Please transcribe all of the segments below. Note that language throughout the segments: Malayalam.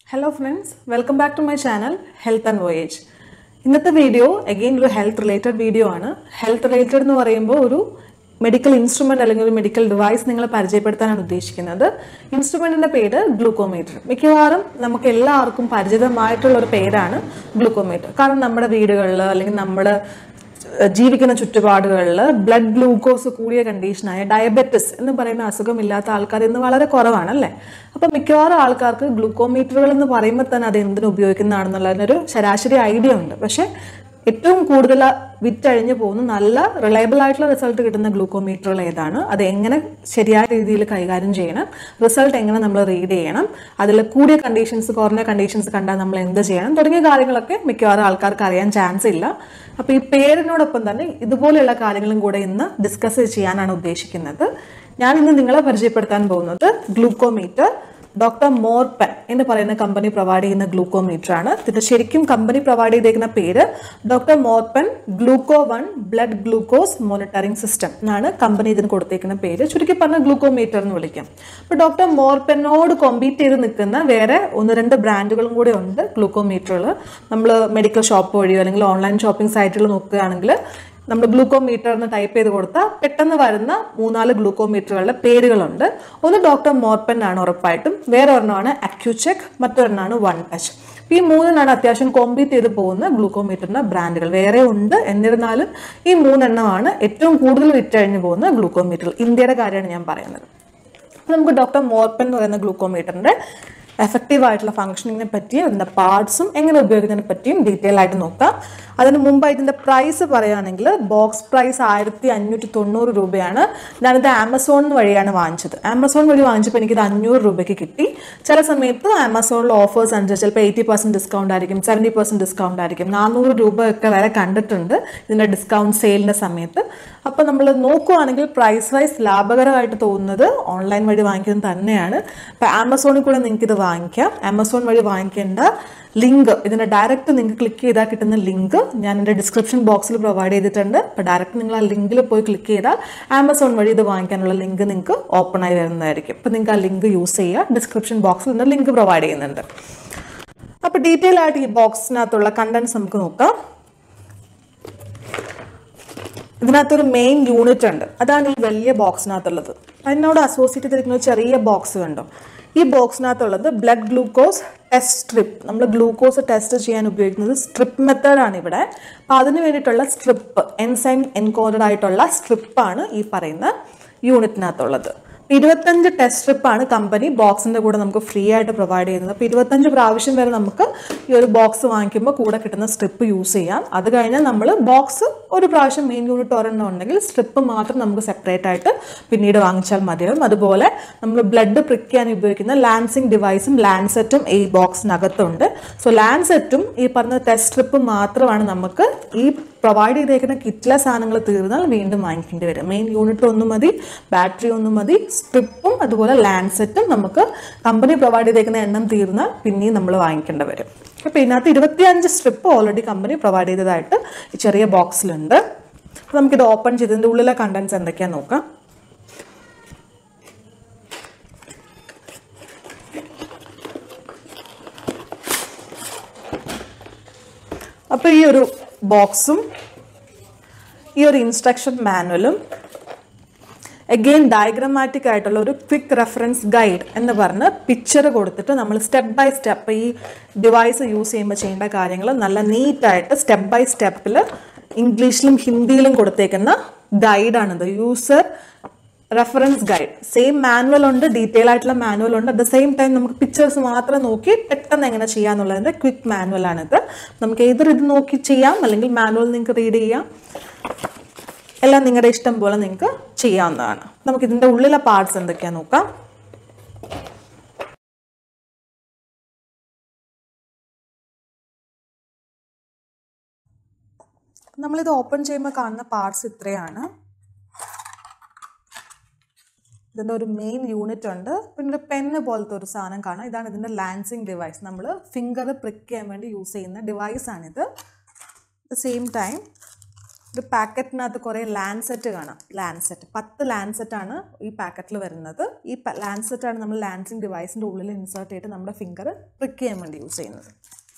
hello friends welcome back to my channel health and voyage ഇന്നത്തെ വീഡിയോ അഗെയിൻ ഒരു ഹെൽത്ത് റിലേറ്റഡ് വീഡിയോ ആണ് ഹെൽത്ത് റിലേറ്റഡ് എന്ന് പറയുമ്പോൾ ഒരു മെഡിക്കൽ ഇൻസ്ട്രുമെന്റ് അല്ലെങ്കിൽ ഒരു മെഡിക്കൽ ഡിവൈസ് നിങ്ങളെ പരിചയപ്പെടുത്താനാണ് ഉദ്ദേശിക്കുന്നത് ഇൻസ്ട്രുമെന്റിന്റെ പേര് ഗ്ലൂക്കോമീറ്റർ മിക്കവാറും നമുക്ക് എല്ലാവർക്കും പരിചിതമായിട്ടുള്ള ഒരു പേരാണ് ഗ്ലൂക്കോമീറ്റർ കാരണം നമ്മുടെ വീടുകളിൽ അല്ലെങ്കിൽ നമ്മുടെ ജീവിക്കുന്ന ചുറ്റുപാടുകളിൽ ബ്ലഡ് ഗ്ലൂക്കോസ് കൂടിയ കണ്ടീഷനായ ഡയബറ്റിസ് എന്ന് പറയുന്ന അസുഖമില്ലാത്ത ആൾക്കാർ ഇന്ന് വളരെ കുറവാണ് അല്ലേ അപ്പം മിക്കവാറും ആൾക്കാർക്ക് ഗ്ലൂക്കോമീറ്ററുകൾ എന്ന് പറയുമ്പോൾ തന്നെ അത് എന്തിനു ഉപയോഗിക്കുന്നതാണെന്നുള്ളതിനൊരു ശരാശരി ഐഡിയ ഉണ്ട് പക്ഷേ ഏറ്റവും കൂടുതൽ വിറ്റഴിഞ്ഞു പോകുന്ന നല്ല റിലയബിൾ ആയിട്ടുള്ള റിസൾട്ട് കിട്ടുന്ന ഗ്ലൂക്കോമീറ്ററുകൾ ഏതാണ് അത് എങ്ങനെ ശരിയായ രീതിയിൽ കൈകാര്യം ചെയ്യണം റിസൾട്ട് എങ്ങനെ നമ്മൾ റീഡ് ചെയ്യണം അതിൽ കൂടിയ കണ്ടീഷൻസ് കുറഞ്ഞ കണ്ടീഷൻസ് കണ്ടാൽ നമ്മൾ എന്ത് ചെയ്യണം തുടങ്ങിയ കാര്യങ്ങളൊക്കെ മിക്കവാറും ആൾക്കാർക്ക് അറിയാൻ ചാൻസ് ഇല്ല അപ്പോൾ ഈ പേരിനോടൊപ്പം തന്നെ ഇതുപോലെയുള്ള കാര്യങ്ങളും കൂടെ ഇന്ന് ഡിസ്കസ് ചെയ്യാനാണ് ഉദ്ദേശിക്കുന്നത് ഞാൻ ഇന്ന് നിങ്ങളെ പരിചയപ്പെടുത്താൻ പോകുന്നത് ഗ്ലൂക്കോമീറ്റർ ഡോക്ടർ മോർപൻ എന്ന് പറയുന്ന കമ്പനി പ്രൊവൈഡ് ചെയ്യുന്ന ഗ്ലൂക്കോമീറ്റർ ആണ് ഇതിന്റെ ശരിക്കും കമ്പനി പ്രൊവൈഡ് ചെയ്തേക്കുന്ന പേര് doctor Morepen Gluco One blood glucose monitoring system എന്നാണ് കമ്പനി ഇതിന് കൊടുത്തേക്കുന്ന പേര് ചുരുക്കി പറഞ്ഞ ഗ്ലൂക്കോമീറ്റർ എന്ന് വിളിക്കാം അപ്പോൾ ഡോക്ടർ മോർപനോട് കോമ്പീറ്റ് ചെയ്ത് നിൽക്കുന്ന വേറെ ഒന്ന് രണ്ട് ബ്രാൻഡുകളും കൂടെ ഉണ്ട് ഗ്ലൂക്കോമീറ്ററുകൾ നമ്മൾ മെഡിക്കൽ ഷോപ്പ് വഴിയോ അല്ലെങ്കിൽ ഓൺലൈൻ ഷോപ്പിംഗ് സൈറ്റുകൾ നോക്കുകയാണെങ്കിൽ നമ്മൾ ഗ്ലൂക്കോമീറ്റർ എന്ന് ടൈപ്പ് ചെയ്ത് കൊടുത്താൽ പെട്ടെന്ന് വരുന്ന മൂന്നാല് ഗ്ലൂക്കോമീറ്ററുകളുടെ പേരുകളുണ്ട് ഒന്ന് ഡോക്ടർ മോർപ്പൻ ആണ് ഉറപ്പായിട്ടും വേറെ ഒരെണ്ണമാണ് അക്യൂചെക് മറ്റൊരെണ്ണമാണ് വൺ ടച്ച് ഈ മൂന്നെണ്ണമാണ് അത്യാവശ്യം കോമ്പീറ്റ് ചെയ്ത് പോകുന്ന ഗ്ലൂക്കോമീറ്ററിന്റെ ബ്രാൻഡുകൾ വേറെ ഉണ്ട് എന്നിരുന്നാലും ഈ മൂന്നെണ്ണമാണ് ഏറ്റവും കൂടുതൽ വിറ്റഴിഞ്ഞു പോകുന്ന ഗ്ലൂക്കോമീറ്റർ ഇന്ത്യയുടെ കാര്യമാണ് ഞാൻ പറയുന്നത് അപ്പോൾ നമുക്ക് ഡോക്ടർ മോർപ്പൻ എന്ന് പറയുന്ന ഗ്ലൂക്കോമീറ്ററിന്റെ എഫക്റ്റീവ് ആയിട്ടുള്ള ഫംഗ്ഷനിങ്ങിനെ പറ്റിയും അതിൻ്റെ പാർട്സും എങ്ങനെ ഉപയോഗിക്കുന്നതിനെ പറ്റിയും ഡീറ്റെയിൽ ആയിട്ട് നോക്കാം അതിന് മുമ്പ് ഇതിൻ്റെ പ്രൈസ് പറയുകയാണെങ്കിൽ ബോക്സ് പ്രൈസ് ആയിരത്തി അഞ്ഞൂറ്റി തൊണ്ണൂറ് രൂപയാണ് ഞാനിത് ആമസോൺ വഴിയാണ് വാങ്ങിച്ചത് ആമസോൺ വഴി വാങ്ങിച്ചപ്പോൾ എനിക്കിത് അഞ്ഞൂറ് രൂപയ്ക്ക് കിട്ടി ചില സമയത്ത് ആമസോണിൽ ഓഫേഴ്സ് അനുസരിച്ച് ചിലപ്പോൾ എയ്റ്റി പെർസെൻറ്റ് ഡിസ്കൗണ്ട് ആയിരിക്കും സെവൻറ്റി പെർസെൻറ്റ് ഡിസ്കൗണ്ട് ആയിരിക്കും നാനൂറ് രൂപ ഒക്കെ വരെ കണ്ടിട്ടുണ്ട് ഇതിൻ്റെ ഡിസ്കൗണ്ട് സെയിലിൻ്റെ സമയത്ത് അപ്പോൾ നമ്മൾ നോക്കുവാണെങ്കിൽ പ്രൈസ് വൈസ് ലാഭകരമായിട്ട് തോന്നുന്നത് ഓൺലൈൻ വഴി വാങ്ങിക്കുന്നത് തന്നെയാണ് അപ്പോൾ ആമസോണിൽ കൂടെ നിങ്ങൾക്ക് ഇത് വാങ്ങിക്കാം ആമസോൺ വഴി വാങ്ങിക്കേണ്ട ലിങ്ക് ഇതിൻ്റെ ഡയറക്റ്റ് നിങ്ങൾക്ക് ക്ലിക്ക് ചെയ്താൽ കിട്ടുന്ന ലിങ്ക് ഞാൻ എൻ്റെ ഡിസ്ക്രിപ്ഷൻ ബോക്സിൽ പ്രൊവൈഡ് ചെയ്തിട്ടുണ്ട് അപ്പോൾ ഡയറക്റ്റ് നിങ്ങൾ ആ ലിങ്കിൽ പോയി ക്ലിക്ക് ചെയ്താൽ ആമസോൺ വഴി ഇത് വാങ്ങിക്കാനുള്ള ലിങ്ക് നിങ്ങൾക്ക് ഓപ്പൺ ആയി വരുന്നതായിരിക്കും അപ്പോൾ നിങ്ങൾക്ക് ആ ലിങ്ക് യൂസ് ചെയ്യുക ഡിസ്ക്രിപ്ഷൻ ബോക്സിൽ നിന്ന് ലിങ്ക് പ്രൊവൈഡ് ചെയ്യുന്നുണ്ട് അപ്പോൾ ഡീറ്റെയിൽ ആയിട്ട് ഈ ബോക്സിനകത്തുള്ള കണ്ടൻസ് നമുക്ക് നോക്കാം ഇതിനകത്തൊരു മെയിൻ യൂണിറ്റ് ഉണ്ട് അതാണ് ഈ വലിയ ബോക്സിനകത്തുള്ളത് അതിനോട് അസോസിയേറ്റ് ചെയ്തിരിക്കുന്ന ഒരു ചെറിയ ബോക്സ് കണ്ടോ ഈ ബോക്സിനകത്തുള്ളത് ബ്ലഡ് ഗ്ലൂക്കോസ് ടെസ്റ്റ് സ്ട്രിപ്പ് നമ്മൾ ഗ്ലൂക്കോസ് ടെസ്റ്റ് ചെയ്യാൻ ഉപയോഗിക്കുന്നത് സ്ട്രിപ്പ് മെത്തേഡാണ് ഇവിടെ അപ്പോൾ അതിന് വേണ്ടിയിട്ടുള്ള സ്ട്രിപ്പ് എൻസൈം എൻകോഡഡ് ആയിട്ടുള്ള സ്ട്രിപ്പാണ് ഈ പറയുന്ന യൂണിറ്റിനകത്തുള്ളത് ഇരുപത്തഞ്ച് ടെസ്റ്റ് സ്ട്രിപ്പാണ് കമ്പനി ബോക്സിൻ്റെ കൂടെ നമുക്ക് ഫ്രീ ആയിട്ട് പ്രൊവൈഡ് ചെയ്യുന്നത് അപ്പോൾ ഇരുപത്തഞ്ച് പ്രാവശ്യം വരെ നമുക്ക് ഈ ഒരു ബോക്സ് വാങ്ങിക്കുമ്പോൾ കൂടെ കിട്ടുന്ന സ്ട്രിപ്പ് യൂസ് ചെയ്യാം അത് കഴിഞ്ഞാൽ നമ്മൾ ബോക്സ് ഒരു പ്രാവശ്യം മെയിൻ യൂണിറ്റ് ഒരെണ്ണം ഉണ്ടെങ്കിൽ സ്ട്രിപ്പ് മാത്രം നമുക്ക് സെപ്പറേറ്റ് ആയിട്ട് പിന്നീട് വാങ്ങിച്ചാൽ മതിയാവും അതുപോലെ നമ്മൾ ബ്ലഡ് പ്രിക്ക് ചെയ്യാൻ ഉപയോഗിക്കുന്ന ലാൻസിങ് ഡിവൈസും ലാൻസെറ്റും ഈ ബോക്സിനകത്തുണ്ട് സോ ലാൻസെറ്റും ഈ പറഞ്ഞ ടെസ്റ്റ് സ്ട്രിപ്പ് മാത്രമാണ് നമുക്ക് ഈ പ്രൊവൈഡ് ചെയ്തേക്കുന്ന കിറ്റിലെ സാധനങ്ങൾ തീർന്നാൽ വീണ്ടും വാങ്ങിക്കേണ്ടി വരും മെയിൻ യൂണിറ്റ് ഒന്നും മതി ബാറ്ററി ഒന്നും മതി സ്ട്രിപ്പും അതുപോലെ ലാൻസെറ്റും നമുക്ക് കമ്പനി പ്രൊവൈഡ് ചെയ്തേക്കുന്ന എണ്ണം തീർന്നാൽ പിന്നെയും നമ്മൾ വാങ്ങിക്കേണ്ടി വരും അപ്പോൾ ഇതിനകത്ത് ഇരുപത്തിയഞ്ച് സ്ട്രിപ്പ് ഓൾറെഡി കമ്പനി പ്രൊവൈഡ് ചെയ്തതായിട്ട് ഈ ചെറിയ ബോക്സിലുണ്ട് അപ്പോൾ നമുക്കിത് ഓപ്പൺ ചെയ്തതിൻ്റെ ഉള്ളിലെ കണ്ടൻസ് എന്തൊക്കെയാണെന്ന് നോക്കാം അപ്പോൾ ഈ ഒരു ബോക്സും ഈ ഒരു ഇൻസ്ട്രക്ഷൻ മാനുവലും അഗെയിൻ ഡയഗ്രമാറ്റിക് ആയിട്ടുള്ള ഒരു ക്വിക്ക് റെഫറൻസ് ഗൈഡ് എന്ന് പറഞ്ഞ് പിക്ചർ കൊടുത്തിട്ട് നമ്മൾ സ്റ്റെപ്പ് ബൈ സ്റ്റെപ്പ് ഈ ഡിവൈസ് യൂസ് ചെയ്യുമ്പോൾ ചെയ്യേണ്ട കാര്യങ്ങൾ നല്ല നീറ്റായിട്ട് സ്റ്റെപ്പ് ബൈ സ്റ്റെപ്പിൽ ഇംഗ്ലീഷിലും ഹിന്ദിയിലും കൊടുത്തേക്കുന്ന ഗൈഡാണിത് user reference guide same manual ഉണ്ട് ഡീറ്റെയിൽ ആയിട്ടുള്ള മാനുവൽ ഉണ്ട് അറ്റ് ദ സെയിം ടൈം നമുക്ക് പിക്ചേഴ്സ് മാത്രം നോക്കി പെട്ടെന്ന് എങ്ങനെ ചെയ്യാന്നുള്ളതിൻ്റെ ക്വിക്ക് മാനുവലാണിത് നമുക്ക് ഏതൊരു ഇത് നോക്കി ചെയ്യാം അല്ലെങ്കിൽ മാനുവൽ നിങ്ങൾക്ക് റീഡ് ചെയ്യാം എല്ലാം നിങ്ങളുടെ ഇഷ്ടം പോലെ നിങ്ങൾക്ക് ചെയ്യാവുന്നതാണ് നമുക്ക് ഇതിൻ്റെ ഉള്ളിലെ പാർട്സ് എന്തൊക്കെയാണെന്ന് നോക്കാം നമ്മളിത് ഓപ്പൺ ചെയ്യുമ്പോൾ കാണുന്ന പാർട്സ് ഇത്രയാണ് ഇതിൻ്റെ ഒരു മെയിൻ യൂണിറ്റ് ഉണ്ട് പിന്നെ ഒരു പെന്ന് പോലത്തെ ഒരു സാധനം കാണാം ഇതാണ് ഇതിൻ്റെ ലാൻസിങ് ഡിവൈസ് നമ്മൾ ഫിംഗർ പ്രിക്ക് ചെയ്യാൻ വേണ്ടി യൂസ് ചെയ്യുന്ന ഡിവൈസാണിത് അറ്റ് ദ സെയിം ടൈം ഒരു പാക്കറ്റിനകത്ത് കുറേ ലാൻസെറ്റ് കാണാം ലാൻസെറ്റ് പത്ത് ലാൻസെറ്റാണ് ഈ പാക്കറ്റിൽ വരുന്നത് ഈ ലാൻസെറ്റാണ് നമ്മൾ ലാൻസിങ് ഡിവൈസിൻ്റെ ഉള്ളിൽ ഇൻസേർട്ട് ചെയ്തിട്ട് നമ്മുടെ ഫിംഗർ പ്രിക്ക് ചെയ്യാൻ വേണ്ടി യൂസ് ചെയ്യുന്നത്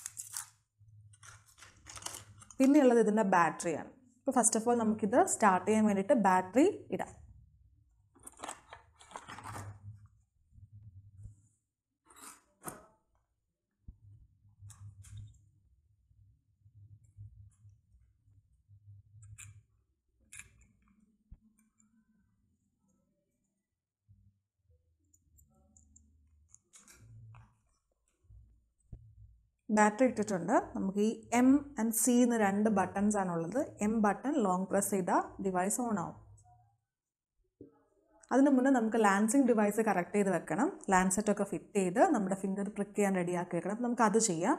പിന്നെയുള്ളത് ഇതിൻ്റെ ബാറ്ററിയാണ് ഇപ്പോൾ ഫസ്റ്റ് ഓഫ് ഓൾ നമുക്കിത് സ്റ്റാർട്ട് ചെയ്യാൻ വേണ്ടിയിട്ട് ബാറ്ററി ഇടാം ബാറ്ററി ഇട്ടിട്ടുണ്ട് നമുക്ക് ഈ എം ആൻഡ് സി എന്ന് രണ്ട് ബട്ടൺസ് ആണുള്ളത് എം ബട്ടൺ ലോങ് പ്രസ് ചെയ്താൽ ഡിവൈസ് ഓൺ ആവും അതിന് മുന്നേ നമുക്ക് ലാൻസിങ് ഡിവൈസ് കറക്റ്റ് ചെയ്ത് വെക്കണം ലാൻസെറ്റ് ഒക്കെ ഫിറ്റ് ചെയ്ത് നമ്മുടെ ഫിംഗർ പ്രിക്ക് ചെയ്യാൻ റെഡിയാക്കി വെക്കണം അപ്പം നമുക്ക് അത് ചെയ്യാം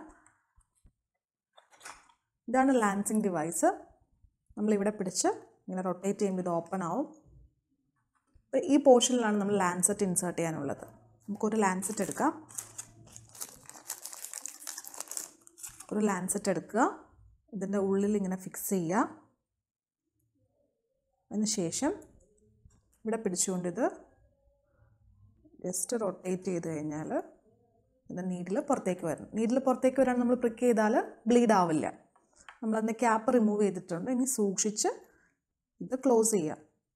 ഇതാണ് ലാൻസിങ് ഡിവൈസ് നമ്മളിവിടെ പിടിച്ച് ഇങ്ങനെ റൊട്ടേറ്റ് ചെയ്യുമ്പോൾ ഇത് ഓപ്പൺ ആവും അപ്പോൾ ഈ പോർഷനിലാണ് നമ്മൾ ലാൻസെറ്റ് ഇൻസേർട്ട് ചെയ്യാനുള്ളത് നമുക്കൊരു ലാൻസെറ്റ് എടുക്കാം ഒരു ലാൻസെറ്റ് എടുക്കുക ഇതിൻ്റെ ഉള്ളിൽ ഇങ്ങനെ ഫിക്സ് ചെയ്യുക അതിന് ശേഷം ഇവിടെ പിടിച്ചുകൊണ്ട് ഇത് ജസ്റ്റ് റൊട്ടേറ്റ് ചെയ്ത് കഴിഞ്ഞാൽ ഇത് നീഡിൽ പുറത്തേക്ക് വരണം നീഡിൽ പുറത്തേക്ക് വരാൻ നമ്മൾ പ്രിക്ക് ചെയ്താൽ ബ്ലീഡ് ആവില്ല നമ്മളതിൻ്റെ ക്യാപ്പ് റിമൂവ് ചെയ്തിട്ടുണ്ട് ഇനി സൂക്ഷിച്ച് ഇത് ക്ലോസ് ചെയ്യുക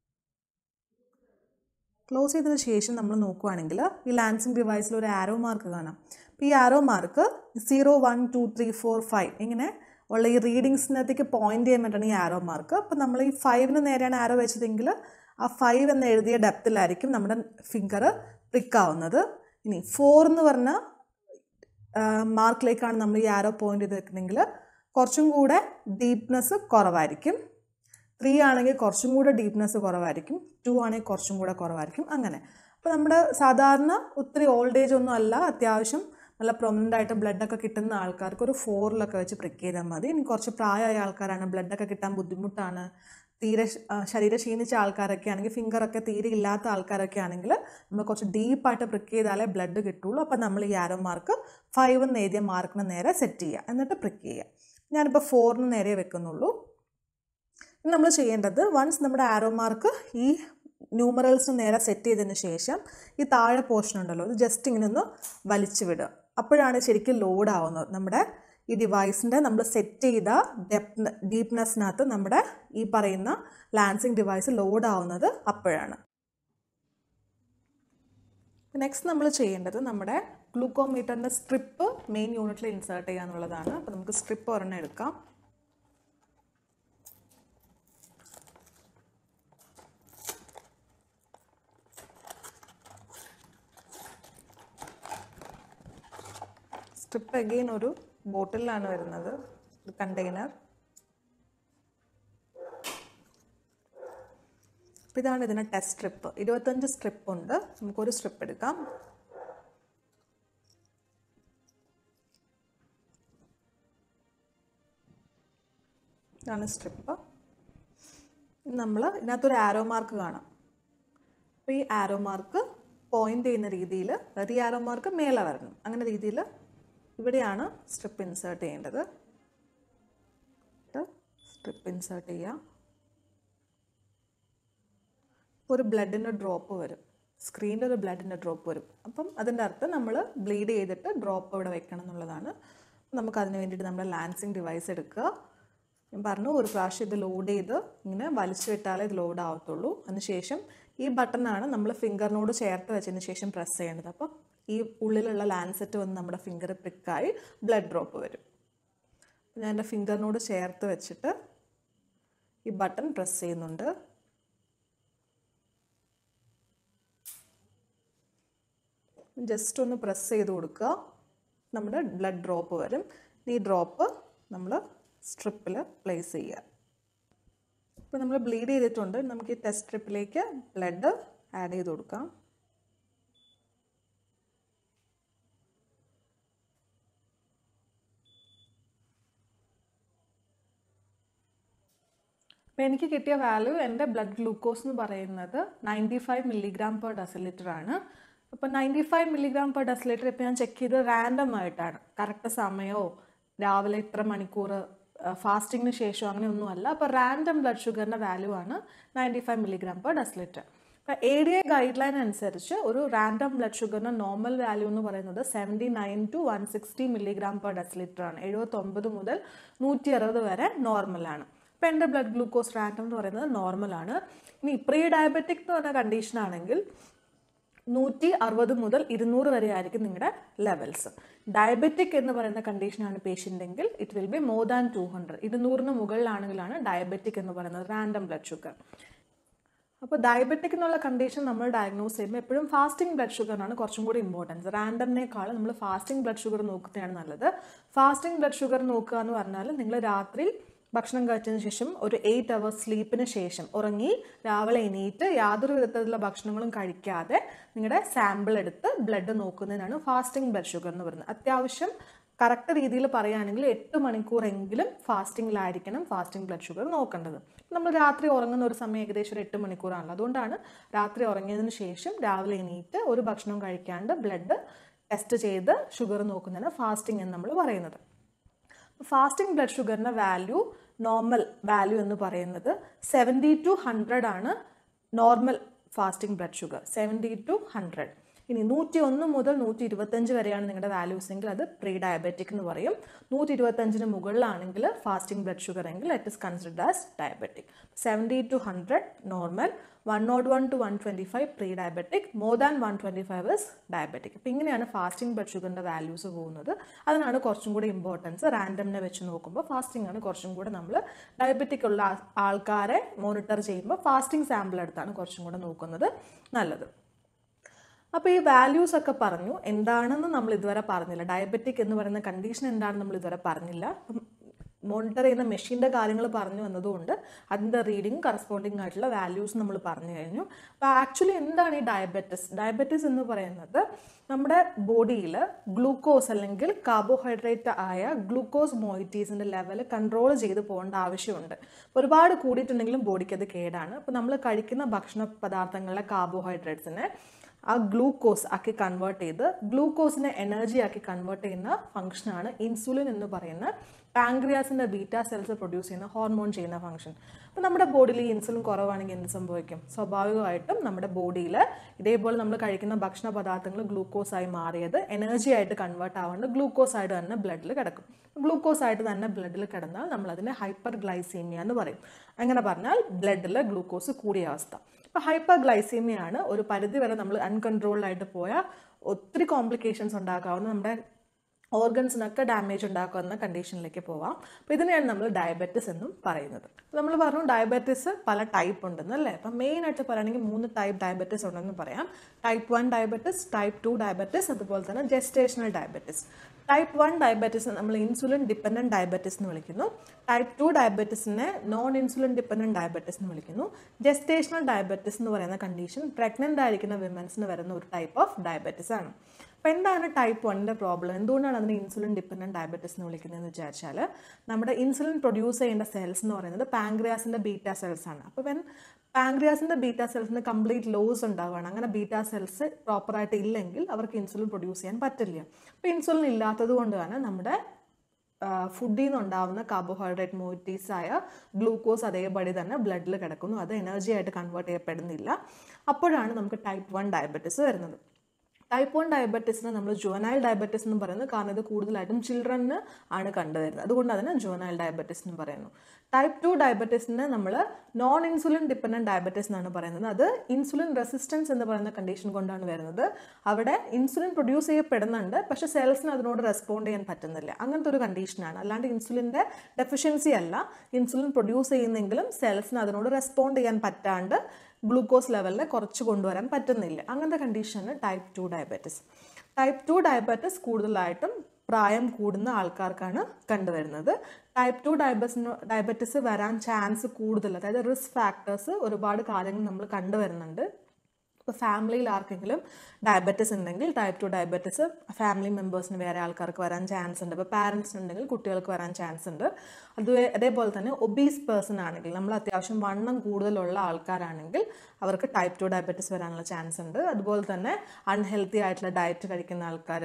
ക്ലോസ് ചെയ്തതിന് ശേഷം നമ്മൾ നോക്കുകയാണെങ്കിൽ ഈ ലാൻസിങ് ഡിവൈസിൽ ഒരു ആരോ മാർക്ക് കാണാം അപ്പോൾ ഈ arrow mark zero one two three four five ഇങ്ങനെ ഉള്ള ഈ റീഡിങ്സിനകത്തേക്ക് പോയിന്റ് ചെയ്യാൻ വേണ്ടിയാണ് ഈ ആരോ മാർക്ക് അപ്പോൾ നമ്മൾ ഈ ഫൈവിന് നേരെയാണ് ആരോ വെച്ചതെങ്കിൽ ആ ഫൈവ് എന്ന് എഴുതിയ ഡെപ്തിലായിരിക്കും നമ്മുടെ ഫിംഗർ ആവുന്നത് ഇനി ഫോർ എന്ന് പറഞ്ഞ മാർക്കിലേക്കാണ് നമ്മൾ ഈ ആരോ പോയിന്റ് ചെയ്ത് വെക്കുന്നതെങ്കിൽ കുറച്ചും കൂടെ ഡീപ്നെസ് കുറവായിരിക്കും ത്രീ ആണെങ്കിൽ കുറച്ചും കൂടെ ഡീപ്നെസ് കുറവായിരിക്കും ടു ആണെങ്കിൽ കുറച്ചും കൂടെ കുറവായിരിക്കും അങ്ങനെ അപ്പോൾ നമ്മുടെ സാധാരണ ഒത്തിരി ഓൾഡ് ഏജ് ഒന്നും അല്ല അത്യാവശ്യം നല്ല പ്രൊമനൻ്റ് ആയിട്ട് ബ്ലഡൊക്കെ കിട്ടുന്ന ആൾക്കാർക്ക് ഒരു ഫോറിലൊക്കെ വെച്ച് പ്രിക്ക് ചെയ്താൽ മതി ഇനി കുറച്ച് പ്രായമായ ആൾക്കാരാണ് ബ്ലഡൊക്കെ കിട്ടാൻ ബുദ്ധിമുട്ടാണ് തീരെ ശരീരം ക്ഷീണിച്ച ആൾക്കാരൊക്കെ ആണെങ്കിൽ ഫിംഗറൊക്കെ തീരെ ഇല്ലാത്ത ആൾക്കാരൊക്കെ ആണെങ്കിൽ നമ്മൾ കുറച്ച് ഡീപ്പായിട്ട് പ്രിക്ക് ചെയ്താലേ ബ്ലഡ് കിട്ടുള്ളൂ അപ്പോൾ നമ്മൾ ഈ ആരോ മാർക്ക് ഫൈവ് എന്ന് എഴുതിയ മാർക്കിന് നേരെ സെറ്റ് ചെയ്യുക എന്നിട്ട് പ്രിക്ക് ചെയ്യുക ഞാനിപ്പോൾ ഫോറിന് നേരെ വെക്കുന്നുള്ളൂ നമ്മൾ ചെയ്യേണ്ടത് വൺസ് നമ്മുടെ ആരോ മാർക്ക് ഈ ന്യൂമറൽസിന് നേരെ സെറ്റ് ചെയ്തതിന് ശേഷം ഈ താഴെ പോർഷൻ ഉണ്ടല്ലോ ഇത് ജസ്റ്റ് ഇങ്ങനെ ഒന്ന് വലിച്ചു വിടുക അപ്പോഴാണ് ശരിക്കും ലോഡ് ആവുന്നത് നമ്മുടെ ഈ ഡിവൈസിൻ്റെ നമ്മൾ സെറ്റ് ചെയ്ത ഡെപ്ത് ഡീപ്നെസ്സിനകത്ത് നമ്മുടെ ഈ പറയുന്ന ലാൻസിങ് ഡിവൈസ് ലോഡ് ആവുന്നത് അപ്പോഴാണ് നെക്സ്റ്റ് നമ്മൾ ചെയ്യേണ്ടത് നമ്മുടെ ഗ്ലൂക്കോമീറ്ററിൻ്റെ സ്ട്രിപ്പ് മെയിൻ യൂണിറ്റിൽ ഇൻസേർട്ട് ചെയ്യുക എന്നുള്ളതാണ് അപ്പോൾ നമുക്ക് സ്ട്രിപ്പ് ഒരെണ്ണം എടുക്കാം സ്ട്രിപ്പ് അഗെയിൻ ഒരു ബോട്ടിലാണ് വരുന്നത് ഒരു കണ്ടെയ്നർ അപ്പോൾ ഇതാണ് ഇതിൻ്റെ ടെസ്റ്റ് സ്ട്രിപ്പ് ഇരുപത്തഞ്ച് സ്ട്രിപ്പ് ഉണ്ട് നമുക്കൊരു സ്ട്രിപ്പ് എടുക്കാം ഇതാണ് സ്ട്രിപ്പ് നമ്മൾ ഇതിനകത്തൊരു ആരോ മാർക്ക് കാണാം അപ്പോൾ ഈ ആരോ മാർക്ക് പോയിന്റ് ചെയ്യുന്ന രീതിയിൽ അതായത് ഈ ആരോ മാർക്ക് മേലെ വരണം അങ്ങനെ രീതിയിൽ ഇവിടെയാണ് സ്ട്രിപ്പ് ഇൻസേർട്ട് ചെയ്യേണ്ടത് സ്ട്രിപ്പ് ഇൻസേർട്ട് ചെയ്യാം ഒരു ബ്ലഡിൻ്റെ ഡ്രോപ്പ് വരും സ്ക്രീനിൽ ഒരു ബ്ലഡിൻ്റെ ഡ്രോപ്പ് വരും അപ്പം അതിൻ്റെ അർത്ഥം നമ്മൾ ബ്ലീഡ് ചെയ്തിട്ട് ഡ്രോപ്പ് ഇവിടെ വെക്കണം എന്നുള്ളതാണ് നമുക്ക് അതിന് വേണ്ടിയിട്ട് നമ്മുടെ ലാൻസിങ് ഡിവൈസ് എടുക്കുക ഞാൻ പറഞ്ഞു ഒരു പ്രാവശ്യം ഇത് ലോഡ് ചെയ്ത് ഇങ്ങനെ വലിച്ചു വിട്ടാലേ ഇത് ലോഡ് ആവത്തുള്ളൂ അതിനുശേഷം ഈ ബട്ടണാണ് നമ്മൾ ഫിംഗറിനോട് ചേർത്ത് വെച്ചതിന് ശേഷം പ്രസ് ചെയ്യേണ്ടത് അപ്പം ഈ ഉള്ളിലുള്ള ലാൻസെറ്റ് വന്ന് നമ്മുടെ ഫിംഗർ പ്രിക്കായി ബ്ലഡ് ഡ്രോപ്പ് വരും ഞാൻ എൻ്റെ ഫിംഗറിനോട് ചേർത്ത് വെച്ചിട്ട് ഈ ബട്ടൺ പ്രസ് ചെയ്യുന്നുണ്ട് ജസ്റ്റ് ഒന്ന് പ്രസ് ചെയ്ത് കൊടുക്കുക നമ്മുടെ ബ്ലഡ് ഡ്രോപ്പ് വരും ഈ ഡ്രോപ്പ് നമ്മൾ സ്ട്രിപ്പിൽ പ്ലേസ് ചെയ്യുക ഇപ്പോൾ നമ്മൾ ബ്ലീഡ് ചെയ്തിട്ടുണ്ട് നമുക്ക് ഈ ടെസ്റ്റ് സ്ട്രിപ്പിലേക്ക് ബ്ലഡ് ആഡ് ചെയ്ത് കൊടുക്കാം അപ്പോൾ എനിക്ക് കിട്ടിയ വാല്യൂ എൻ്റെ ബ്ലഡ് ഗ്ലൂക്കോസ് എന്ന് പറയുന്നത് ninety five milligram per decilitre ആണ് അപ്പോൾ ninety five milligram per decilitre ഇപ്പോൾ ഞാൻ ചെക്ക് ചെയ്ത് റാൻഡം ആയിട്ടാണ് കറക്റ്റ് സമയമോ രാവിലെ ഇത്ര മണിക്കൂർ ഫാസ്റ്റിങ്ങിന് ശേഷം അങ്ങനെയൊന്നുമല്ല അപ്പോൾ റാൻഡം ബ്ലഡ് ഷുഗറിൻ്റെ വാല്യൂ ആണ് ninety five milligram per decilitre അപ്പോൾ A D A guideline അനുസരിച്ച് ഒരു റാൻഡം ബ്ലഡ് ഷുഗറിന് നോർമൽ വാല്യൂ എന്ന് പറയുന്നത് seventy nine to one sixty milligram per decilitre ആണ് എഴുപത്തൊമ്പത് മുതൽ നൂറ്റി അറുപത് വരെ നോർമലാണ് അപ്പോൾ എൻ്റെ ബ്ലഡ് ഗ്ലൂക്കോസ് റാൻഡം എന്ന് പറയുന്നത് നോർമലാണ് ഇനി പ്രീ ഡയബറ്റിക് എന്ന് പറഞ്ഞ കണ്ടീഷൻ ആണെങ്കിൽ നൂറ്റി അറുപത് മുതൽ ഇരുന്നൂറ് വരെ ആയിരിക്കും നിങ്ങളുടെ ലെവൽസ് ഡയബറ്റിക് എന്ന് പറയുന്ന കണ്ടീഷനാണ് പേഷ്യൻ്റ് എങ്കിൽ it will be more than two hundred ഇരുന്നൂറിന് മുകളിലാണെങ്കിലാണ് ഡയബറ്റിക് എന്ന് പറയുന്നത് റാൻഡം ബ്ലഡ് ഷുഗർ അപ്പോൾ ഡയബറ്റിക് എന്നുള്ള കണ്ടീഷൻ നമ്മൾ ഡയഗ്നോസ് ചെയ്യുമ്പോൾ എപ്പോഴും ഫാസ്റ്റിംഗ് ബ്ലഡ് ഷുഗറിനാണ് കുറച്ചും കൂടി ഇമ്പോർട്ടൻസ് റാൻഡമിനേക്കാൾ നമ്മൾ ഫാസ്റ്റിംഗ് ബ്ലഡ് ഷുഗർ നോക്കുന്നതാണ് നല്ലത് ഫാസ്റ്റിംഗ് ബ്ലഡ് ഷുഗർ നോക്കുക എന്ന് പറഞ്ഞാൽ നിങ്ങൾ രാത്രി ഭക്ഷണം കഴിച്ചതിന് ശേഷം ഒരു എയ്റ്റ് അവേഴ്സ് സ്ലീപ്പിന് ശേഷം ഉറങ്ങി രാവിലെ എണീറ്റ് യാതൊരു വിധത്തിലുള്ള ഭക്ഷണങ്ങളും കഴിക്കാതെ നിങ്ങളുടെ സാമ്പിൾ എടുത്ത് ബ്ലഡ് നോക്കുന്നതിനാണ് ഫാസ്റ്റിംഗ് ബ്ലഡ് ഷുഗർ എന്ന് പറയുന്നത് അത്യാവശ്യം കറക്റ്റ് രീതിയിൽ പറയുകയാണെങ്കിൽ എട്ട് മണിക്കൂറെങ്കിലും ഫാസ്റ്റിങ്ങിലായിരിക്കണം ഫാസ്റ്റിംഗ് ബ്ലഡ് ഷുഗർ നോക്കേണ്ടത് നമ്മൾ രാത്രി ഉറങ്ങുന്ന ഒരു സമയം ഏകദേശം ഒരു എട്ട് മണിക്കൂറാണല്ലോ അതുകൊണ്ടാണ് രാത്രി ഉറങ്ങിയതിന് ശേഷം രാവിലെ എണീറ്റ് ഒരു ഭക്ഷണം കഴിക്കാണ്ട് ബ്ലഡ് ടെസ്റ്റ് ചെയ്ത് ഷുഗർ നോക്കുന്നതിന് ഫാസ്റ്റിംഗ് എന്ന് നമ്മൾ പറയുന്നത് ഫാസ്റ്റിംഗ് ബ്ലഡ് ഷുഗറിൻ്റെ വാല്യൂ നോർമൽ വാല്യൂ എന്ന് പറയുന്നത് സെവൻറ്റി ടു ഹൺഡ്രഡ് ആണ് normal fasting blood sugar seventy to hundred ഇനി നൂറ്റി ഒന്ന് മുതൽ നൂറ്റി ഇരുപത്തഞ്ച് വരെയാണ് നിങ്ങളുടെ വാല്യൂസ് എങ്കിൽ അത് പ്രീ ഡയബറ്റിക് എന്ന് പറയും നൂറ്റി ഇരുപത്തഞ്ചിന് മുകളിലാണെങ്കിൽ ഫാസ്റ്റിംഗ് ബ്ലഡ് ഷുഗർ എങ്കിൽ it is considered as diabetic seventy to hundred normal one not one two one twenty five pre diabetic more than one twenty five is diabetic അപ്പോൾ ഇങ്ങനെയാണ് ഫാസ്റ്റിംഗ് ബ്ലഡ് ഷുഗറിൻ്റെ വാല്യൂസ് പോകുന്നത് അതിനാണ് കുറച്ചും കൂടി ഇമ്പോർട്ടൻസ് റാൻഡമിനെ വെച്ച് നോക്കുമ്പോൾ ഫാസ്റ്റിംഗ് ആണ് കുറച്ചും കൂടെ നമ്മൾ ഡയബറ്റിക് ഉള്ള ആൾക്കാരെ മോണിറ്റർ ചെയ്യുമ്പോൾ ഫാസ്റ്റിംഗ് സാമ്പിൾ എടുത്താണ് കുറച്ചും കൂടെ നോക്കുന്നത് നല്ലത് അപ്പോൾ ഈ വാല്യൂസ് ഒക്കെ പറഞ്ഞു എന്താണെന്ന് നമ്മൾ ഇതുവരെ പറഞ്ഞില്ല ഡയബറ്റിക് എന്ന് പറയുന്ന കണ്ടീഷൻ എന്താണെന്ന് നമ്മൾ ഇതുവരെ പറഞ്ഞില്ല മോണിറ്റർ ചെയ്യുന്ന മെഷീൻ്റെ കാര്യങ്ങൾ പറഞ്ഞു വന്നതുകൊണ്ട് അതിൻ്റെ റീഡിങ് കറസ്പോണ്ടിങ് ആയിട്ടുള്ള വാല്യൂസ് നമ്മൾ പറഞ്ഞു കഴിഞ്ഞു അപ്പോൾ ആക്ച്വലി എന്താണ് ഈ ഡയബറ്റിസ് ഡയബറ്റിസ് എന്ന് പറയുന്നത് നമ്മുടെ ബോഡിയിൽ ഗ്ലൂക്കോസ് അല്ലെങ്കിൽ കാർബോഹൈഡ്രേറ്റ് ആയ ഗ്ലൂക്കോസ് മോയിറ്റീസിൻ്റെ ലെവൽ കൺട്രോൾ ചെയ്ത് പോകേണ്ട ആവശ്യമുണ്ട് ഒരുപാട് കൂടിയിട്ടുണ്ടെങ്കിലും ബോഡിക്ക് അത് കേടാണ് അപ്പോൾ നമ്മൾ കഴിക്കുന്ന ഭക്ഷണ പദാർത്ഥങ്ങളിലെ കാർബോഹൈഡ്രേറ്റ്സിനെ ആ ഗ്ലൂക്കോസ് ആക്കി കൺവേർട്ട് ചെയ്ത് ഗ്ലൂക്കോസിനെ എനർജി ആക്കി കൺവേർട്ട് ചെയ്യുന്ന ഫംഗ്ഷനാണ് ഇൻസുലിൻ എന്ന് പറയുന്ന പാങ്ക്രിയാസിൻ്റെ ബീറ്റ സെൽസ് പ്രൊഡ്യൂസ് ചെയ്യുന്ന ഹോർമോൺ ചെയ്യുന്ന ഫംഗ്ഷൻ അപ്പോൾ നമ്മുടെ ബോഡിയിൽ ഈ ഇൻസുലിൻ കുറവാണെങ്കിൽ എന്ത് സംഭവിക്കും സ്വാഭാവികമായിട്ടും നമ്മുടെ ബോഡിയിൽ ഇതേപോലെ നമ്മൾ കഴിക്കുന്ന ഭക്ഷണ പദാർത്ഥങ്ങൾ ഗ്ലൂക്കോസ് ആയി മാറിയത് എനർജി ആയിട്ട് കൺവേർട്ട് ആവാണ്ട് ഗ്ലൂക്കോസ് ആയിട്ട് തന്നെ ബ്ലഡിൽ കിടക്കും ഗ്ലൂക്കോസ് ആയിട്ട് തന്നെ ബ്ലഡിൽ കിടന്നാൽ നമ്മൾ അതിനെ ഹൈപ്പർ ഗ്ലൈസീമിയ എന്ന് പറയും അങ്ങനെ പറഞ്ഞാൽ ബ്ലഡിൽ ഗ്ലൂക്കോസ് കൂടിയ അവസ്ഥ അപ്പോൾ ഹൈപ്പർ ഗ്ലൈസീമിയാണ് ഒരു പരിധി വരെ നമ്മൾ അൺകൺട്രോൾഡ് ആയിട്ട് പോയാൽ ഒത്തിരി കോംപ്ലിക്കേഷൻസ് ഉണ്ടാക്കാവുന്ന നമ്മുടെ ഓർഗൻസിനൊക്കെ ഡാമേജ് ഉണ്ടാക്കുന്ന കണ്ടീഷനിലേക്ക് പോവാം അപ്പോൾ ഇതിനെയാണ് നമ്മൾ ഡയബറ്റിസ് എന്നും പറയുന്നത് നമ്മൾ പറഞ്ഞു ഡയബറ്റിസ് പല ടൈപ്പ് ഉണ്ടെന്ന് അല്ലേ അപ്പം മെയിൻ ആയിട്ട് പറയുകയാണെങ്കിൽ മൂന്ന് ടൈപ്പ് ഡയബറ്റിസ് ഉണ്ടെന്ന് പറയാം type one diabetes type two diabetes അതുപോലെ തന്നെ gestational diabetes type one diabetes നമ്മൾ ഇൻസുലിൻ ഡിപ്പെൻഡൻറ്റ് ഡയബറ്റിസ് എന്ന് വിളിക്കുന്നു ടൈപ്പ് ടു ഡയബറ്റിസിനെ നോൺ ഇൻസുലിൻ ഡിപ്പെൻഡൻറ്റ് ഡയബറ്റിസ് എന്ന് വിളിക്കുന്നു ജെസ്റ്റേഷണൽ ഡയബറ്റിസ് എന്ന് പറയുന്ന കണ്ടീഷൻ പ്രഗ്നൻ്റ് ആയിരിക്കുന്ന വിമൻസിന് വരുന്ന ഒരു ടൈപ്പ് ഓഫ് ഡയബറ്റിസ് ആണ് അപ്പോൾ എന്താണ് ടൈപ്പ് വണ്ണിൻ്റെ പ്രോബ്ലം എന്തുകൊണ്ടാണ് അതിന് ഇൻസുലിൻ ഡിപ്പെൻഡൻറ്റ് ഡയബറ്റിസ് എന്ന് വിളിക്കുന്നതെന്ന് വിചാരിച്ചാൽ നമ്മുടെ ഇൻസുലിൻ പ്രൊഡ്യൂസ് ചെയ്യേണ്ട സെൽസ് എന്ന് പറയുന്നത് പാങ്ക്രിയാസിൻ്റെ ബീറ്റ സെൽസ് ആണ് അപ്പോൾ വെൻ പാങ്ക്രിയാസിൻ്റെ ബീറ്റ സെൽസിന് കംപ്ലീറ്റ് ലോസ് ഉണ്ടാവുകയാണ് അങ്ങനെ ബീറ്റ സെൽസ് പ്രോപ്പറായിട്ട് ഇല്ലെങ്കിൽ അവർക്ക് ഇൻസുലിൻ പ്രൊഡ്യൂസ് ചെയ്യാൻ പറ്റില്ല അപ്പോൾ ഇൻസുലിൻ ഇല്ലാത്തത് കൊണ്ട് തന്നെ നമ്മുടെ ഫുഡിൽ നിന്നുണ്ടാവുന്ന കാർബോഹൈഡ്രേറ്റ് മോയിറ്റീസ് ആയ ഗ്ലൂക്കോസ് അതേപടി തന്നെ ബ്ലഡിൽ കിടക്കുന്നു അത് എനർജി ആയിട്ട് കൺവേർട്ട് ചെയ്യപ്പെടുന്നില്ല അപ്പോഴാണ് നമുക്ക് ടൈപ്പ് വൺ ഡയബറ്റിസ് വരുന്നത് ടൈപ്പ് വൺ ഡയബറ്റീസിനെ നമ്മൾ ജുവനൈൽ ഡയബറ്റീസ് എന്ന് പറയുന്നത് കാരണം ഇത് കൂടുതലായിട്ടും ചിൽഡ്രന് ആണ് കണ്ടുവരുന്നത് അതുകൊണ്ട് അതിന് ജുവനൈൽ ഡയബറ്റീസ് എന്ന് പറയുന്നു ടൈപ്പ് ടു ഡയബറ്റീസിനെ നമ്മൾ നോൺ ഇൻസുലിൻ ഡിപ്പെൻഡൻറ്റ് ഡയബറ്റീസ് എന്നാണ് പറയുന്നത് അത് ഇൻസുലിൻ റെസിസ്റ്റൻസ് എന്ന് പറയുന്ന കണ്ടീഷൻ കൊണ്ടാണ് വരുന്നത് അവിടെ ഇൻസുലിൻ പ്രൊഡ്യൂസ് ചെയ്യപ്പെടുന്നുണ്ട് പക്ഷേ സെൽസിന് അതിനോട് റെസ്പോണ്ട് ചെയ്യാൻ പറ്റുന്നില്ല അങ്ങനത്തെ ഒരു കണ്ടീഷനാണ് അല്ലാണ്ട് ഇൻസുലിൻ്റെ ഡെഫിഷ്യൻസി അല്ല ഇൻസുലിൻ പ്രൊഡ്യൂസ് ചെയ്യുന്നെങ്കിലും സെൽസിന് അതിനോട് റെസ്പോണ്ട് ചെയ്യാൻ പറ്റാണ്ട് ഗ്ലൂക്കോസ് ലെവലിനെ കുറച്ച് കൊണ്ടുവരാൻ പറ്റുന്നില്ല അങ്ങനത്തെ കണ്ടീഷനാണ് type two diabetes type two diabetes കൂടുതലായിട്ടും പ്രായം കൂടുന്ന ആൾക്കാർക്കാണ് കണ്ടുവരുന്നത് ടൈപ്പ് ടു ഡയബറ്റിന് ഡയബറ്റിസ് വരാൻ ചാൻസ് കൂടുതൽ അതായത് റിസ്ക് ഫാക്ടേഴ്സ് ഒരുപാട് കാര്യങ്ങൾ നമ്മൾ കണ്ടുവരുന്നുണ്ട് ഇപ്പോൾ ഫാമിലിയിൽ ആർക്കെങ്കിലും ഡയബറ്റിസ് ഉണ്ടെങ്കിൽ ടൈപ്പ് ടു ഡയബറ്റിസ് ഫാമിലി മെമ്പേഴ്സിന് വേറെ ആൾക്കാർക്ക് വരാൻ ചാൻസ് ഉണ്ട് ഇപ്പോൾ പാരൻസിന് ഉണ്ടെങ്കിൽ കുട്ടികൾക്ക് വരാൻ ചാൻസ് ഉണ്ട് അത് അതേപോലെ തന്നെ ഒബീസ് പേഴ്സൺ ആണെങ്കിൽ നമ്മൾ അത്യാവശ്യം വണ്ണം കൂടുതലുള്ള ആൾക്കാരാണെങ്കിൽ അവർക്ക് ടൈപ്പ് ടു ഡയബറ്റിസ് വരാനുള്ള ചാൻസ് ഉണ്ട് അതുപോലെ തന്നെ അൺഹെൽത്തി ആയിട്ടുള്ള ഡയറ്റ് കഴിക്കുന്ന ആൾക്കാർ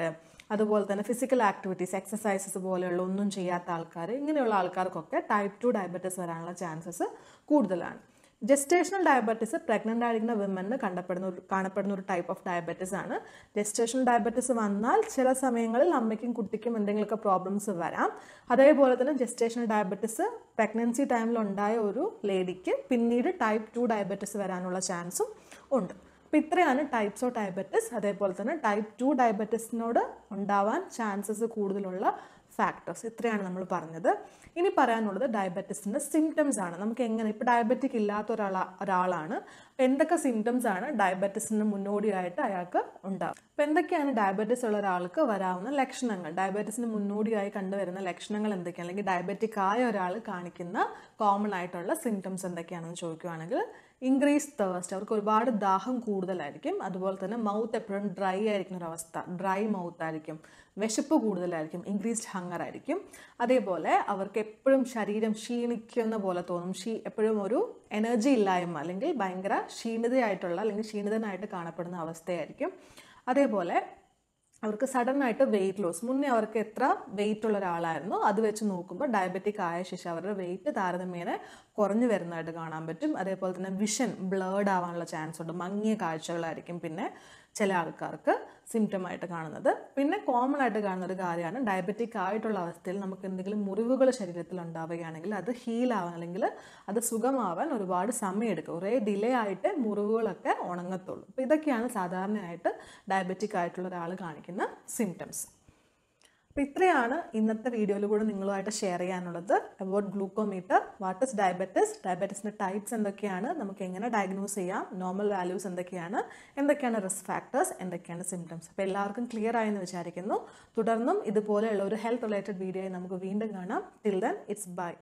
അതുപോലെ തന്നെ ഫിസിക്കൽ ആക്ടിവിറ്റീസ് എക്സസൈസസ് പോലെയുള്ള ഒന്നും ചെയ്യാത്ത ആൾക്കാർ ഇങ്ങനെയുള്ള ആൾക്കാർക്കൊക്കെ ടൈപ്പ് ടു ഡയബറ്റീസ് വരാനുള്ള ചാൻസസ് കൂടുതലാണ് ജസ്റ്റേഷണൽ ഡയബറ്റീസ് പ്രഗ്നൻ്റ് ആയിരിക്കുന്ന വിമനിന് കണ്ടപ്പെടുന്ന ഒരു കാണപ്പെടുന്ന ഒരു ടൈപ്പ് ഓഫ് ഡയബറ്റീസ് ആണ് ജസ്റ്റേഷണൽ ഡയബറ്റീസ് വന്നാൽ ചില സമയങ്ങളിൽ അമ്മയ്ക്കും കുട്ടിക്കും എന്തെങ്കിലുമൊക്കെ പ്രോബ്ലംസ് വരാം അതേപോലെ തന്നെ ജസ്റ്റേഷണൽ ഡയബറ്റീസ് പ്രഗ്നൻസി ടൈമിൽ ഉണ്ടായ ഒരു ലേഡിക്ക് പിന്നീട് ടൈപ്പ് ടു ഡയബറ്റീസ് വരാനുള്ള ചാൻസും ഉണ്ട് അപ്പോൾ ഇത്രയാണ് ടൈപ്സ് ഓഫ് ഡയബറ്റിസ് അതേപോലെ തന്നെ ടൈപ്പ് ടു ഡയബറ്റിസിനോട് ഉണ്ടാവാൻ ചാൻസസ് കൂടുതലുള്ള ഫാക്ടേഴ്സ് ഇത്രയാണ് നമ്മൾ പറഞ്ഞത് ഇനി പറയാനുള്ളത് ഡയബറ്റിസിൻ്റെ സിംറ്റംസ് ആണ് നമുക്ക് എങ്ങനെ ഇപ്പോൾ ഡയബറ്റിക് ഇല്ലാത്ത ഒരാൾ ഒരാളാണ് അപ്പോൾ എന്തൊക്കെ സിംറ്റംസ് ആണ് ഡയബറ്റിസിന് മുന്നോടിയായിട്ട് അയാൾക്ക് ഉണ്ടാകും അപ്പോൾ എന്തൊക്കെയാണ് ഡയബറ്റിസ് ഉള്ള ഒരാൾക്ക് വരാവുന്ന ലക്ഷണങ്ങൾ ഡയബറ്റിസിന് മുന്നോടിയായി കണ്ടുവരുന്ന ലക്ഷണങ്ങൾ എന്തൊക്കെയാണ് അല്ലെങ്കിൽ ഡയബറ്റിക് ആയ ഒരാൾ കാണിക്കുന്ന കോമൺ ആയിട്ടുള്ള സിംറ്റംസ് എന്തൊക്കെയാണെന്ന് ചോദിക്കുകയാണെങ്കിൽ ഇൻക്രീസ് തേഴ്സ്റ്റ് അവർക്ക് ഒരുപാട് ദാഹം കൂടുതലായിരിക്കും അതുപോലെ തന്നെ മൗത്ത് എപ്പോഴും ഡ്രൈ ആയിരിക്കുന്ന ഒരു അവസ്ഥ ഡ്രൈ മൗത്ത് ആയിരിക്കും വിശപ്പ് കൂടുതലായിരിക്കും ഇൻക്രീസ്ഡ് ഹങ്ങർ ആയിരിക്കും അതേപോലെ അവർക്ക് എപ്പോഴും ശരീരം ക്ഷീണിക്കുന്ന പോലെ തോന്നും ക്ഷീ എപ്പോഴും ഒരു എനർജി ഇല്ലായ്മ അല്ലെങ്കിൽ ഭയങ്കര ക്ഷീണിതയായിട്ടുള്ള അല്ലെങ്കിൽ ക്ഷീണിതനായിട്ട് കാണപ്പെടുന്ന അവസ്ഥയായിരിക്കും അതേപോലെ അവർക്ക് സഡൻ ആയിട്ട് വെയിറ്റ് ലോസ് മുന്നേ അവർക്ക് എത്ര വെയിറ്റ് ഉള്ള ഒരാളായിരുന്നു അത് വെച്ച് നോക്കുമ്പോൾ ഡയബറ്റിക് ആയ ശേഷം അവരുടെ വെയിറ്റ് താരതമ്യേന കുറഞ്ഞു വരുന്നതായിട്ട് കാണാൻ പറ്റും അതേപോലെ തന്നെ വിഷൻ ബ്ലേഡ് ആവാനുള്ള ചാൻസ് ഉണ്ട് മങ്ങിയ കാഴ്ചകളായിരിക്കും പിന്നെ ചില ആൾക്കാർക്ക് സിംറ്റം ആയിട്ട് കാണുന്നത് പിന്നെ കോമൺ ആയിട്ട് കാണുന്ന ഒരു കാര്യമാണ് ഡയബറ്റിക് ആയിട്ടുള്ള അവസ്ഥയിൽ നമുക്ക് എന്തെങ്കിലും മുറിവുകൾ ശരീരത്തിൽ ഉണ്ടാവുകയാണെങ്കിൽ അത് ഹീൽ ആവാൻ അല്ലെങ്കിൽ അത് സുഖമാവാൻ ഒരുപാട് സമയമെടുക്കും കുറേ ഡിലേ ആയിട്ട് മുറിവുകളൊക്കെ ഉണങ്ങത്തുള്ളൂ അപ്പോൾ ഇതൊക്കെയാണ് സാധാരണയായിട്ട് ഡയബറ്റിക് ആയിട്ടുള്ള ഒരാൾ കാണിക്കുന്ന സിംറ്റംസ് അപ്പോൾ ഇത്രയാണ് ഇന്നത്തെ വീഡിയോയിൽ കൂടെ നിങ്ങളുമായിട്ട് ഷെയർ ചെയ്യാനുള്ളത് about glucometer what is diabetes ഡയബറ്റിസിൻ്റെ ടൈപ്സ് എന്തൊക്കെയാണ് നമുക്ക് എങ്ങനെ ഡയഗ്നോസ് ചെയ്യാം നോർമൽ വാല്യൂസ് എന്തൊക്കെയാണ് എന്തൊക്കെയാണ് റിസ്ക് ഫാക്ടേഴ്സ് എന്തൊക്കെയാണ് സിംറ്റംസ് അപ്പോൾ എല്ലാവർക്കും ക്ലിയർ ആയെന്ന് വിചാരിക്കുന്നു തുടർന്നും ഇതുപോലെയുള്ള ഒരു ഹെൽത്ത് റിലേറ്റഡ് വീഡിയോയിൽ നമുക്ക് വീണ്ടും കാണാം ടിൽ ദെൻ ഇറ്റ്സ് ബൈ